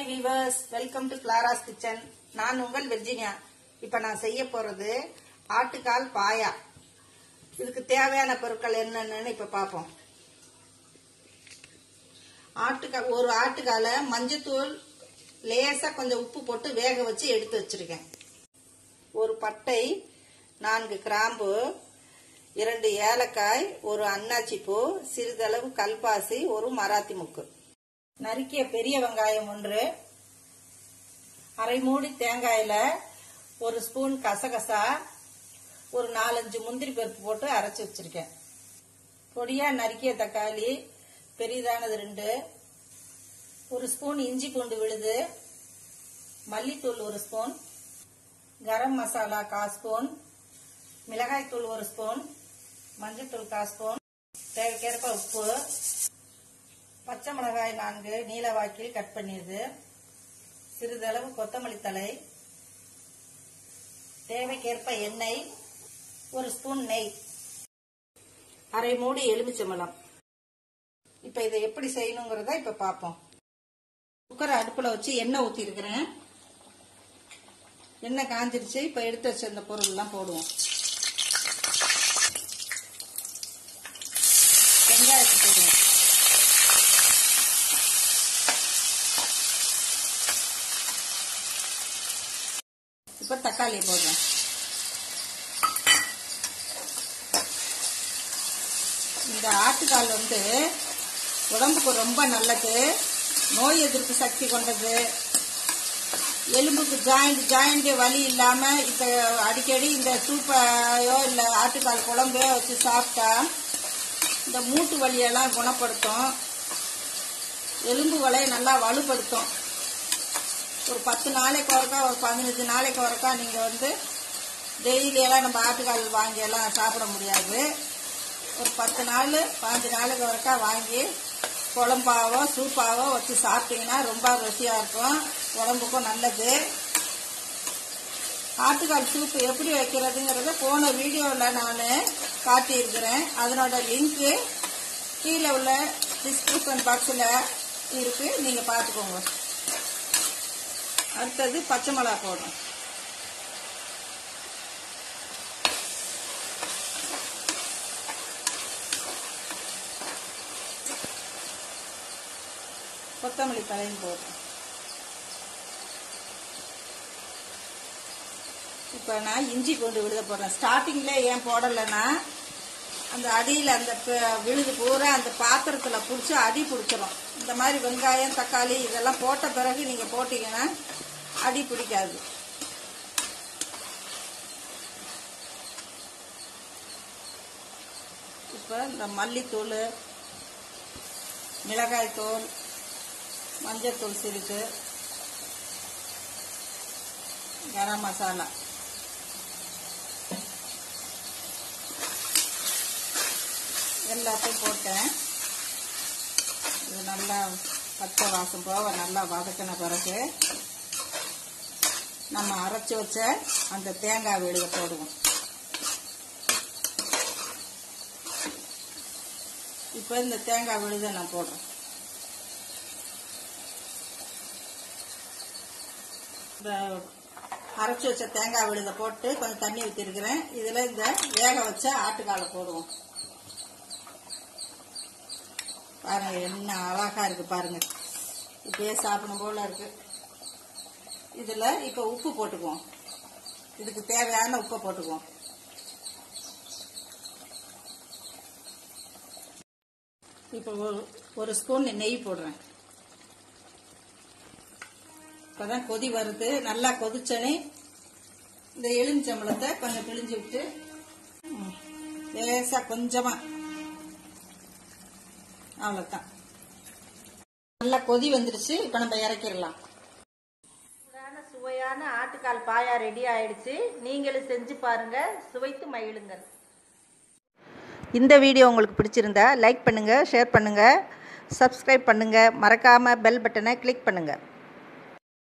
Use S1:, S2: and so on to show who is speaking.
S1: viewers welcome to Clara's kitchen நான் உங்கள் Virginia இப்ப நான் செய்ய போறது ஆட்டுக்கால் பாயா இதுக்கு தேவையான பொருட்கள் என்னென்னு இப்ப பார்ப்போம் ஆட்டுக்கால் ஒரு ஆட்டுக்கால மஞ்சத்தூள் லேசா கொஞ்சம் உப்பு போட்டு வேக வச்சு எடுத்து வச்சிருக்கேன் ஒரு பட்டை நான்கு கிராம்பு இரண்டு ஏலக்காய் ஒரு அன்னாச்சி பூ சிறிதளவு கல்பாசி ஒரு மராத்தி முக்கு நறுக்கிய பெரிய வெங்காயம் ஒன்று அரை மூடி தேங்காயில ஒரு ஸ்பூன் கசகசா ஒரு நாலஞ்சு முந்திரி பருப்பு போட்டு அரைச்சி வச்சிருக்கேன் பொடியா நறுக்கிய தக்காளி பெரிதானது ரெண்டு ஒரு ஸ்பூன் இஞ்சி பூண்டு விழுது மல்லித்தூள் ஒரு ஸ்பூன் கரம் மசாலா கா ஸ்பூன் மிளகாய்த்தூள் ஒரு ஸ்பூன் மஞ்சள்தூள் கா ஸ்பூன் தேவைக்கேற்ப உப்பு பச்சை மிளகாய் நான்கு நீல வாக்கில் கட் பண்ணியது சிறிதளவு கொத்தமல்லி தழை தேவைக்கேற்ப எண்ணெய் ஒரு ஸ்பூன் நெய் அரை மூடி எலுமிச்சம்பழம் இப்ப இதை எப்படி செய்யணுங்கிறத இப்ப பார்ப்போம் குக்கரை அடுப்புல வச்சு எண்ணெய் ஊத்தி இருக்கிறேன் எண்ணெய் காஞ்சிருச்சு இப்ப எடுத்து வச்ச இந்த பொருள் எல்லாம் போடுவோம் வெங்காயத்தை போடுவோம் இப்ப தக்காளி போடுறேன் இந்த ஆட்டுக்கால் வந்து உடம்புக்கு ரொம்ப நல்லது நோய் எதிர்ப்பு சக்தி கொண்டது எலும்புக்கு ஜாயிண்ட் ஜாயிண்ட் வலி இல்லாம இப்ப அடிக்கடி இந்த சூப்பையோ இல்ல ஆட்டுக்கால் குழம்பையோ வச்சு சாப்பிட்டா இந்த மூட்டு வலியெல்லாம் குணப்படுத்தும் எலும்பு வலையை நல்லா வலுப்படுத்தும் ஒரு பத்து நாளைக்கு ஒருக்கா ஒரு பதினஞ்சு நாளைக்கு ஒருக்கா நீங்க வந்து டெய்லி எல்லாம் நம்ம ஆட்டுக்கால் வாங்கி எல்லாம் சாப்பிட முடியாது ஒரு பத்து நாள் பாஞ்சு நாளுக்கு ஒருக்கா வாங்கி குழம்பாவோ சூப்பாவோ வச்சு சாப்பிட்டீங்கன்னா ரொம்ப ருசியா இருக்கும் உடம்புக்கும் நல்லது ஆட்டுக்கால் சூப்பு எப்படி வைக்கிறதுங்கிறத போன வீடியோவில் நான் காட்டியிருக்கிறேன் அதனோட லிங்க்கு கீழே உள்ள டிஸ்கிரிப்ஷன் பாக்ஸில் இருக்கு நீங்க பார்த்துக்கோங்க அடுத்தது பச்சை மிளகா போடும் கொத்தமல்லி தலையும் போடுறேன் இப்போ நான் இஞ்சி பூண்டு விழுத போடுறேன் ஸ்டார்டிங்ல ஏன் போடலைன்னா அந்த அடியில் அந்த ப- விழுது பூரா அந்த பாத்திரத்தில் பிடிச்சி அடி பிடிச்சிரும் இந்த மாதிரி வெங்காயம் தக்காளி இதெல்லாம் போட்ட பிறகு நீங்கள் போட்டீங்கன்னா அடி பிடிக்காது இப்போ இந்த மல்லித்தூள் மிளகாய்த்தூள் மஞ்சத்தூள் சிறிது கரம் மசாலா எல்லாத்தையும் போட்டேன் இது நல்லா பச்சை வாசம் போக நல்லா வதக்கின பிறகு நம்ம அரைச்சி வச்ச அந்த தேங்காய் விழுத போடுவோம் இப்போ இந்த தேங்காய் விழுத நான் போடுறேன் இந்த அரைச்சி வச்ச தேங்காய் விழுத போட்டு கொஞ்சம் தண்ணி ஊற்றிருக்கிறேன் இதில் இந்த வேக வச்ச ஆட்டுக்காலை போடுவோம் பாருங்க என்ன அழகா இருக்கு பாருங்க இப்படியே சாப்பிடும் போல இருக்கு இதுல இப்ப உப்பு போட்டுக்குவோம் இதுக்கு தேவையான உப்பை போட்டுக்குவோம் இப்ப ஒரு ஒரு ஸ்பூன் நெய் போடுறேன் இப்பதான் கொதி வருது நல்லா கொதிச்சனே இந்த எலுமிச்சம்பழத்தை கொஞ்சம் பிழிஞ்சு விட்டு ம், லேசா கொஞ்சமா அவ்வளவுதான் நல்லா கொதி வந்துருச்சு இப்ப நம்ம இறக்கிடலாம் சூடான சுவையான ஆட்டுக்கால் பாயா ரெடி ஆயிடுச்சு நீங்களும் செஞ்சு பாருங்க சுவைத்து மகிழுங்கள் இந்த வீடியோ உங்களுக்கு பிடிச்சிருந்தா லைக் பண்ணுங்க ஷேர் பண்ணுங்க சப்ஸ்கிரைப் பண்ணுங்க மறக்காம பெல் பட்டனை கிளிக் பண்ணுங்க